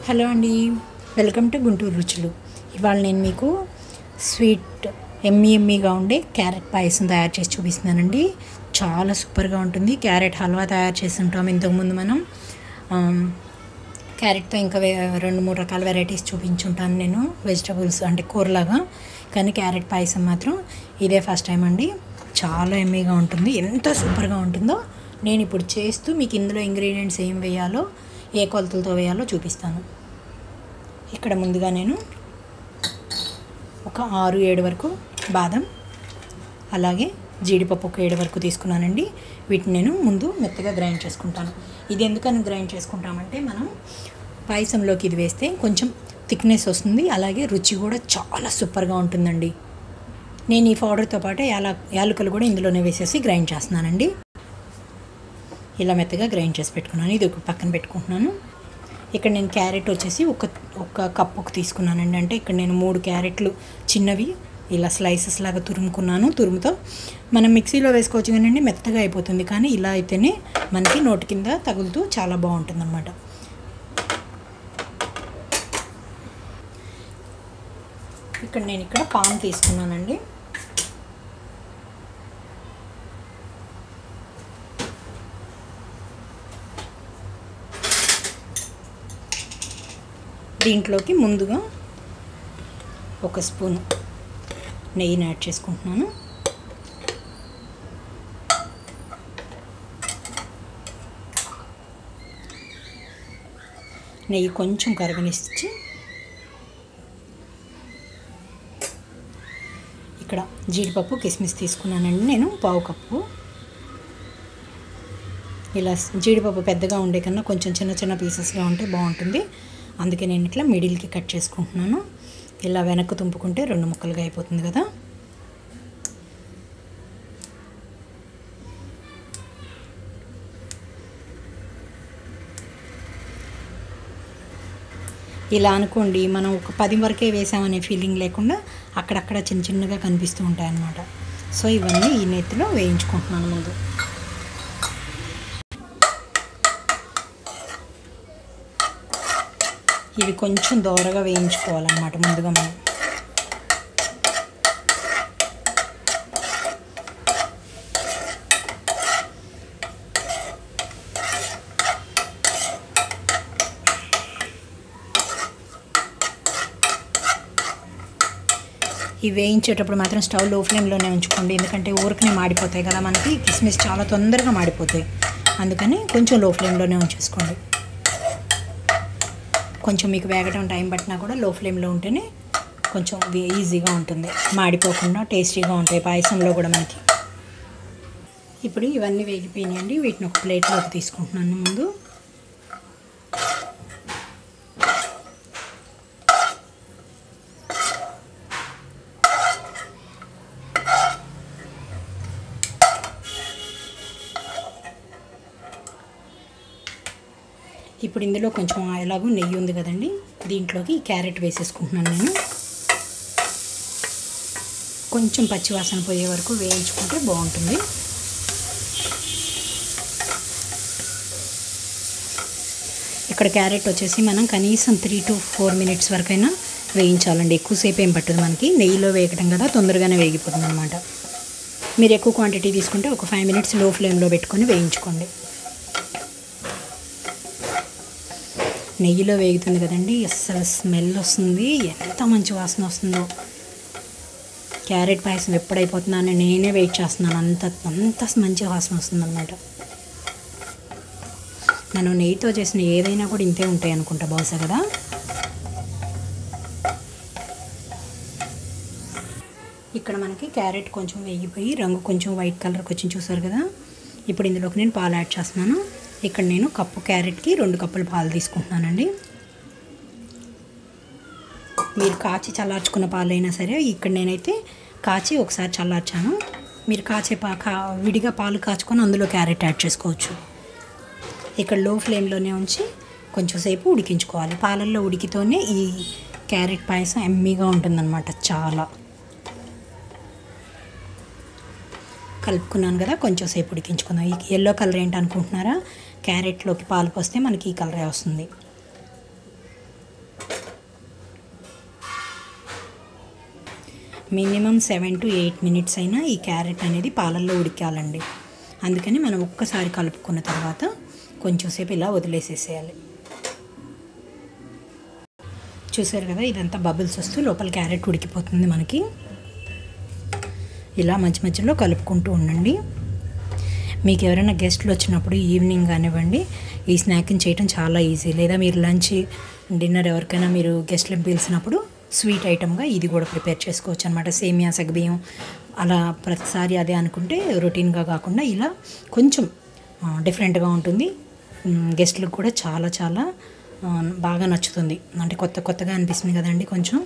hello అండి welcome to Guntur రుచులు ఇవాళ నేను మీకు స్వీట్ ఎమ్మి ఎమ్మిగా ఉండే క్యారెట్ పాయసం తయారు చేసి చూపిస్తున్నానండి చాలా సూపర్గా ఉంటుంది క్యారెట్ హల్వా తయారు చేసి ఉంటాం ఇంతకుముందు మనం ఆమ్, క్యారెట్తో ఇంకా వే- రెండు మూడు రకాల వెరైటీస్ చూపించుంటాను నేను వెజిటబుల్స్ అంటే కూరలాగా కానీ క్యారెట్ పాయసం మాత్రం ఇదే ఫస్ట్ టైం అండి చాలా ఎమ్మీగా ఉంటుంది ఎంత సూపర్గా ఉంటుందో నేను ఇప్పుడు చేస్తూ మీకు ఇందులో ఇంగ్రీడియంట్స్ ఏం వేయాలో ఏ కొలతలతో వేయాలో చూపిస్తాను ఇక్కడ ముందుగా నేను ఒక ఆరు ఏడు వరకు బాదం అలాగే జీడిపప్పు ఒక ఏడు వరకు తీసుకున్నానండి వీటిని నేను ముందు మెత్తగా గ్రైండ్ చేసుకుంటాను ఇది ఎందుకని గ్రైండ్ చేసుకుంటామంటే మనం పాయసంలోకి ఇది వేస్తే కొంచెం థిక్నెస్ వస్తుంది అలాగే రుచి కూడా చాలా సూపర్గా ఉంటుందండి నేను ఈ పౌడర్తో పాటు యాల యాలకులు కూడా ఇందులోనే వేసేసి గ్రైండ్ చేస్తున్నానండి ఇలా మెత్తగా గ్రైండ్ చేసి పెట్టుకున్నాను ఇది ఒక పక్కన పెట్టుకుంటున్నాను ఇక్కడ నేను క్యారెట్ వచ్చేసి ఒక ఒక కప్పుకు తీసుకున్నానండి అంటే ఇక్కడ నేను మూడు క్యారెట్లు చిన్నవి ఇలా స్లైసెస్ లాగా తురుముకున్నాను తురుముతో మనం మిక్సీలో వేసుకోవచ్చు కానీ మెత్తగా అయిపోతుంది కానీ ఇలా అయితేనే మనకి నోటి కింద తగులుతూ చాలా బాగుంటుంది అనమాట ఇక్కడ నేను ఇక్కడ పాన్ తీసుకున్నానండి దీంట్లోకి ముందుగా ఒక స్పూన్ నెయ్యిని యాడ్ చేసుకుంటున్నాను నెయ్యి కొంచెం కరగనిచ్చి ఇక్కడ జీడిపప్పు కిస్మిస్ తీసుకున్నానండి నేను పావు కప్పు ఇలా జీడిపప్పు పెద్దగా ఉండే కన్నా కొంచెం చిన్న చిన్న పీసెస్గా ఉంటే బాగుంటుంది అందుకే నేను ఇట్లా మిడిల్కి కట్ చేసుకుంటున్నాను ఇలా వెనక్కు తుంపుకుంటే రెండు ముక్కలుగా అయిపోతుంది కదా ఇలా అనుకోండి మనం ఒక పది వరకే వేసామనే ఫీలింగ్ లేకుండా అక్కడక్కడ చిన్న చిన్నగా కనిపిస్తూ ఉంటాయన్నమాట సో ఇవన్నీ ఈ నెత్తిలో వేయించుకుంటున్నాను ముందు ఇవి కొంచెం దోరగా వేయించుకోవాలన్నమాట ముందుగా మనం ఇవి వేయించేటప్పుడు మాత్రం స్టవ్ లో ఫ్లేమ్లోనే ఉంచుకోండి ఎందుకంటే ఊరికనే మాడిపోతాయి కదా మనకి కిస్మిస్ చాలా తొందరగా మాడిపోతాయి అందుకని కొంచెం లో ఫ్లేమ్లోనే ఉంచేసుకోండి కొంచెం మీకు వేగడం టైం పట్టినా కూడా లో ఫ్లేమ్లో ఉంటేనే కొంచెం వే- ఈజీగా ఉంటుంది మాడిపోకుండా టేస్టీగా ఉంటాయి పాయసంలో కూడా మనకి ఇప్పుడు ఇవన్నీ వేగిపోయినాయండి వీటిని ఒక ప్లేట్లోకి తీసుకుంటున్నాను ముందు ఇప్పుడు ఇందులో కొంచెం ఎలాగో నెయ్యి ఉంది కదండి దీంట్లోకి ఈ క్యారెట్ వేసేసుకుంటున్నాను నేను కొంచెం పచ్చివాసన పోయే వరకు వేయించుకుంటే బాగుంటుంది ఇక్కడ క్యారెట్ వచ్చేసి మనం కనీసం త్రీ టు ఫోర్ మినిట్స్ వరకైనా వేయించాలండి ఎక్కువసేపు ఏం పట్టదు మనకి నెయ్యిలో వేయటం కదా తొందరగానే వేగిపోతుంది అనమాట మీరు ఎక్కువ క్వాంటిటీ తీసుకుంటే ఒక ఫైవ్ మినిట్స్ లో ఫ్లేమ్లో పెట్టుకొని వేయించుకోండి నెయ్యిలో వేగుతుంది కదండి అస్సలు స్మెల్ వస్తుంది ఎంత మంచి వాసన వస్తుందో క్యారెట్ పాయసం ఎప్పుడైపోతుందని నేనే వెయిట్ చేస్తున్నాను అంత అంత మంచి వాసన వస్తుంది అనమాట మనం నెయ్యితో చేసిన ఏదైనా కూడా ఇంతే ఉంటాయి అనుకుంటా బహుశా కదా ఇక్కడ మనకి క్యారెట్ కొంచెం వేగిపోయి రంగు కొంచెం వైట్ కలర్కి వచ్చి చూసారు కదా ఇప్పుడు ఇందులోకి నేను పాలు యాడ్ చేస్తున్నాను ఇక్కడ నేను కప్పు క్యారెట్కి రెండు కప్పులు పాలు తీసుకుంటున్నానండి మీరు కాచి చల్లార్చుకున్న పాలైనా సరే ఇక్కడ నేనైతే కాచి ఒకసారి చల్లార్చాను మీరు కాచే పా కా విడిగా పాలు కాచుకొని అందులో క్యారెట్ యాడ్ చేసుకోవచ్చు ఇక్కడ లో ఫ్లేమ్లోనే ఉంచి కొంచెం సేపు ఉడికించుకోవాలి పాలల్లో ఉడికితోనే ఈ క్యారెట్ పాయసం ఎమ్మీగా ఉంటుందన్నమాట చాలా కలుపుకున్నాను కదా కొంచెం సేపు ఉడికించుకుందాం ఈ ఎల్లో కలర్ ఏంటి అనుకుంటున్నారా క్యారెట్లోకి పాలు పోస్తే మనకి ఈ కలరే వస్తుంది minimum seven to eight minutes అయినా ఈ క్యారెట్ అనేది పాలల్లో ఉడికాలండి అందుకని మనం ఒక్కసారి కలుపుకున్న తర్వాత కొంచెం సేపు ఇలా వదిలేసేసేయాలి చూసారు కదా ఇదంతా బబుల్స్ వస్తూ లోపల క్యారెట్ ఉడికిపోతుంది మనకి ఇలా మధ్య మధ్యలో కలుపుకుంటూ ఉండండి మీకు ఎవరైనా గెస్ట్లు వచ్చినప్పుడు ఈవినింగ్ కానివ్వండి ఈ స్నాక్ని చేయటం చాలా ఈజీ లేదా మీరు లంచ్ డిన్నర్ ఎవరికైనా మీరు గెస్ట్లను పిలిచినప్పుడు స్వీట్ ఐటమ్గా ఇది కూడా ప్రిపేర్ చేసుకోవచ్చు అనమాట సేమియా సగ్బియ్యం అలా ప్రతిసారి అదే అనుకుంటే రొటీన్గా కాకుండా ఇలా కొంచెం డిఫరెంట్గా ఉంటుంది మ్, గెస్ట్లకు కూడా చాలా చాలా ఆ, బాగా నచ్చుతుంది అంటే కొత్త కొత్తగా అనిపిస్తుంది కదండి కొంచెం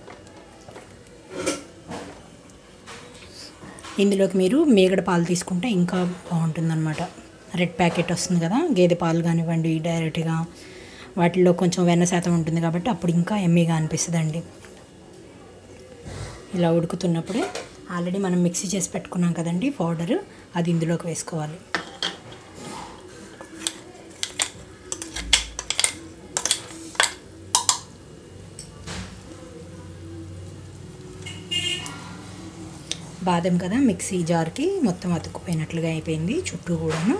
ఇందులోకి మీరు మేగడ పాలు తీసుకుంటే ఇంకా బాగుంటుందన్నమాట రెడ్ ప్యాకెట్ వస్తుంది కదా గేదె పాలు కానివ్వండి డైరెక్ట్గా వాటిల్లో కొంచెం వెన్న శాతం ఉంటుంది కాబట్టి అప్పుడు ఇంకా ఎమ్మీగా అనిపిస్తుందండి ఇలా ఉడుకుతున్నప్పుడే ఆల్రెడీ మనం మిక్సీ చేసి పెట్టుకున్నాం కదండి పౌడర్ అది ఇందులోకి వేసుకోవాలి బాదం కదా మిక్సీ జార్కి మొత్తం అతుక్కుపోయినట్లుగా అయిపోయింది చుట్టూ కూడాను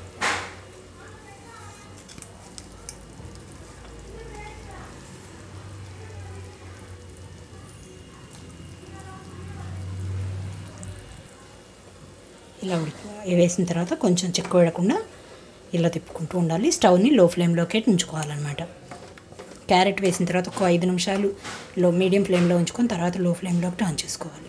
ఇలా ఉడికి వేసిన తర్వాత కొంచెం చిక్కబడకుండా ఇలా తిప్పుకుంటూ ఉండాలి స్టవ్ని లో ఫ్లేమ్లోకి ఉంచుకోవాలన్నమాట క్యారెట్ వేసిన తర్వాత ఒక ఐదు నిమిషాలు లో మీడియం ఫ్లేమ్లో ఉంచుకొని తర్వాత లో ఫ్లేమ్లోకి టర్న్ చేసుకోవాలి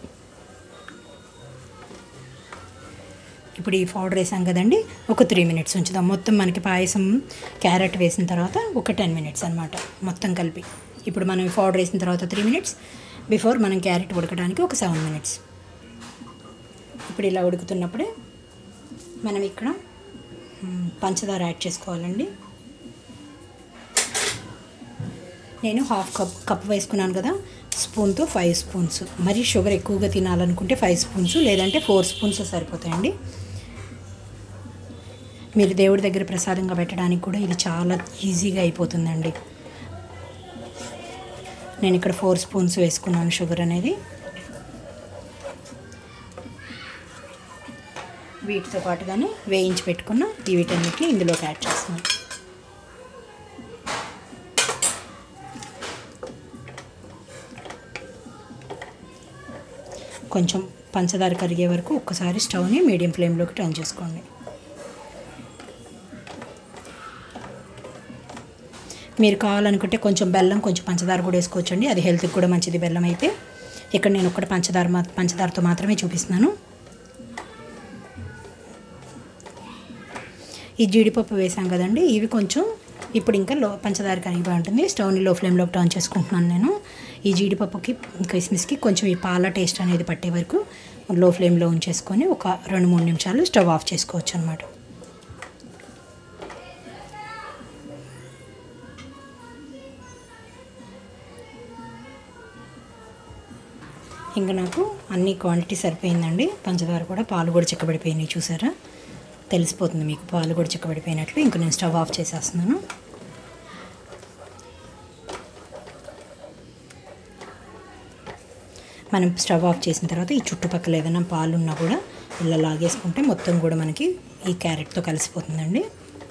ఇప్పుడు ఈ పౌడర్ వేసాం కదండి ఒక త్రీ మినిట్స్ ఉంచుదాం మొత్తం మనకి పాయసం క్యారెట్ వేసిన తర్వాత ఒక టెన్ మినిట్స్ అనమాట మొత్తం కలిపి ఇప్పుడు మనం ఈ పౌడర్ వేసిన తర్వాత త్రీ మినిట్స్ బిఫోర్ మనం క్యారెట్ ఉడకడానికి ఒక సెవెన్ మినిట్స్ ఇప్పుడు ఇలా ఉడుకుతున్నప్పుడే మనం ఇక్కడ మ్, పంచదార యాడ్ చేసుకోవాలండి నేను హాఫ్ కప్ కప్ వేసుకున్నాను కదా స్పూన్తో ఫైవ్ స్పూన్స్ మరి షుగర్ ఎక్కువగా తినాలనుకుంటే ఫైవ్ స్పూన్స్ లేదంటే ఫోర్ స్పూన్స్ సరిపోతాయండి మీరు దేవుడి దగ్గర ప్రసాదంగా పెట్టడానికి కూడా ఇది చాలా ఈజీగా అయిపోతుందండి నేను ఇక్కడ ఫోర్ స్పూన్స్ వేసుకున్నాను షుగర్ అనేది వీటితో పాటుగానే వేయించి పెట్టుకున్న ఈ వీటన్నిటిని ఇందులోకి యాడ్ చేస్తున్నాను కొంచెం పంచదార కరిగే వరకు ఒక్కసారి స్టవ్ని మీడియం ఫ్లేమ్లోకి టర్న్ చేసుకోండి మీరు కావాలనుకుంటే కొంచెం బెల్లం కొంచెం పంచదార కూడా వేసుకోవచ్చండి అది హెల్త్కి కూడా మంచిది బెల్లం అయితే ఇక్కడ నేను ఒక్కటి పంచదార మా పంచదారతో మాత్రమే చూపిస్తున్నాను ఈ జీడిపప్పు వేసాం కదండి ఇవి కొంచెం ఇప్పుడు ఇంకా లో పంచదార కరిగిపోయి ఉంటుంది స్టవ్ని లో ఫ్లేమ్లోకి టర్న్ చేసుకుంటున్నాను నేను ఈ జీడిపప్పుకి కిస్మిస్కి కొంచెం ఈ పాల టేస్ట్ అనేది పట్టే వరకు లో ఫ్లేమ్లో ఉంచేసుకొని ఒక రెండు మూడు నిమిషాలు స్టవ్ ఆఫ్ చేసుకోవచ్చు అనమాట ఇంకా నాకు అన్ని క్వాంటిటీ సరిపోయిందండి పంచదార కూడా పాలు కూడా చిక్కబడిపోయినాయి చూసారా తెలిసిపోతుంది మీకు పాలు కూడా చిక్కబడిపోయినట్లు ఇంకా నేను స్టవ్ ఆఫ్ చేసేస్తున్నాను మనం స్టవ్ ఆఫ్ చేసిన తర్వాత ఈ చుట్టుపక్కల ఏదైనా పాలు ఉన్నా కూడా ఇలా లాగేసుకుంటే మొత్తం కూడా మనకి ఈ క్యారెట్తో కలిసిపోతుందండి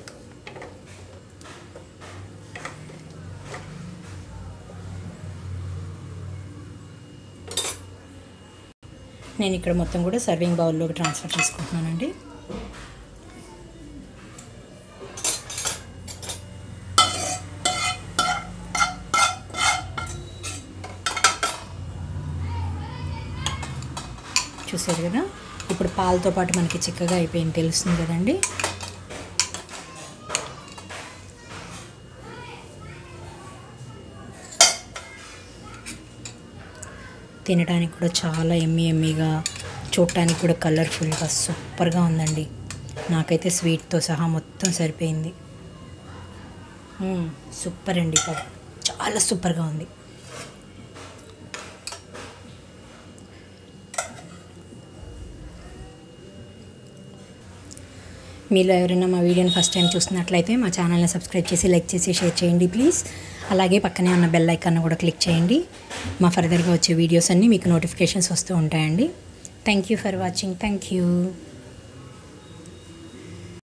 నేను ఇక్కడ మొత్తం కూడా సర్వింగ్ బౌల్లోకి ట్రాన్స్ఫర్ చేసుకుంటున్నానండి చూసారు కదా ఇప్పుడు పాలతో పాటు మనకి చిక్కగా అయిపోయింది తెలుస్తుంది కదండి తినడానికి కూడా చాలా ఎమ్మి ఎమ్మిగా చూడటానికి కూడా కలర్ఫుల్గా సూపర్గా ఉందండి నాకైతే స్వీట్తో సహా మొత్తం సరిపోయింది మ్మ్, సూపర్ అండి పాప చాలా సూపర్గా ఉంది మీలో ఎవరైనా మా వీడియోని ఫస్ట్ టైం చూస్తున్నట్లయితే మా ఛానల్ని సబ్స్క్రైబ్ చేసి లైక్ చేసి షేర్ చేయండి ప్లీజ్ అలాగే పక్కనే ఉన్న బెల్ ఐకాన్ కూడా క్లిక్ చేయండి మా ఫర్దర్గా వచ్చే వీడియోస్ అన్నీ మీకు నోటిఫికేషన్స్ వస్తూ ఉంటాయండి thank you for watching thank you